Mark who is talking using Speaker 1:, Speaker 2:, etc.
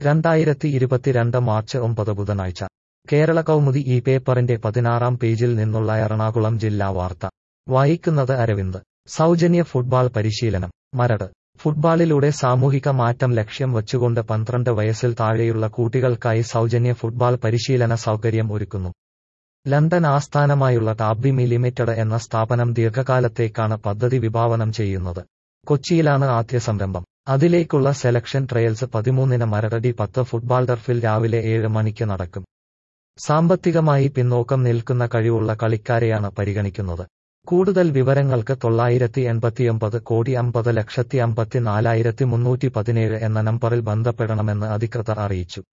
Speaker 1: രണ്ടായിരത്തി ഇരുപത്തിരണ്ട് മാർച്ച് ഒമ്പത് ബുധനാഴ്ച കേരള കൗമുദി ഈ പേപ്പറിന്റെ പതിനാറാം പേജിൽ നിന്നുള്ള എറണാകുളം ജില്ലാ വാർത്ത വായിക്കുന്നത് അരവിന്ദ് സൗജന്യ ഫുട്ബാൾ പരിശീലനം മരട് ഫുട്ബാളിലൂടെ സാമൂഹിക മാറ്റം ലക്ഷ്യം വച്ചുകൊണ്ട് പന്ത്രണ്ട് വയസ്സിൽ താഴെയുള്ള കുട്ടികൾക്കായി സൗജന്യ ഫുട്ബാൾ പരിശീലന സൗകര്യം ഒരുക്കുന്നു ലണ്ടൻ ആസ്ഥാനമായുള്ള ടാബ്ബിമി ലിമിറ്റഡ് എന്ന സ്ഥാപനം ദീർഘകാലത്തേക്കാണ് പദ്ധതി വിഭാവനം ചെയ്യുന്നത് കൊച്ചിയിലാണ് ആദ്യ സംരംഭം അതിലേക്കുള്ള സെലക്ഷൻ ട്രയൽസ് പതിമൂന്നിന് മരടടി പത്ത് ഫുട്ബാൾ ടർഫിൽ രാവിലെ ഏഴ് മണിക്ക് നടക്കും സാമ്പത്തികമായി പിന്നോക്കം നിൽക്കുന്ന കഴിവുള്ള കളിക്കാരെയാണ് പരിഗണിക്കുന്നത് കൂടുതൽ വിവരങ്ങൾക്ക് തൊള്ളായിരത്തി എൺപത്തിയൊമ്പത് കോടി അമ്പത് ലക്ഷത്തി അമ്പത്തി നാലായിരത്തി മുന്നൂറ്റി പതിനേഴ് എന്ന നമ്പറിൽ ബന്ധപ്പെടണമെന്ന് അധികൃതർ അറിയിച്ചു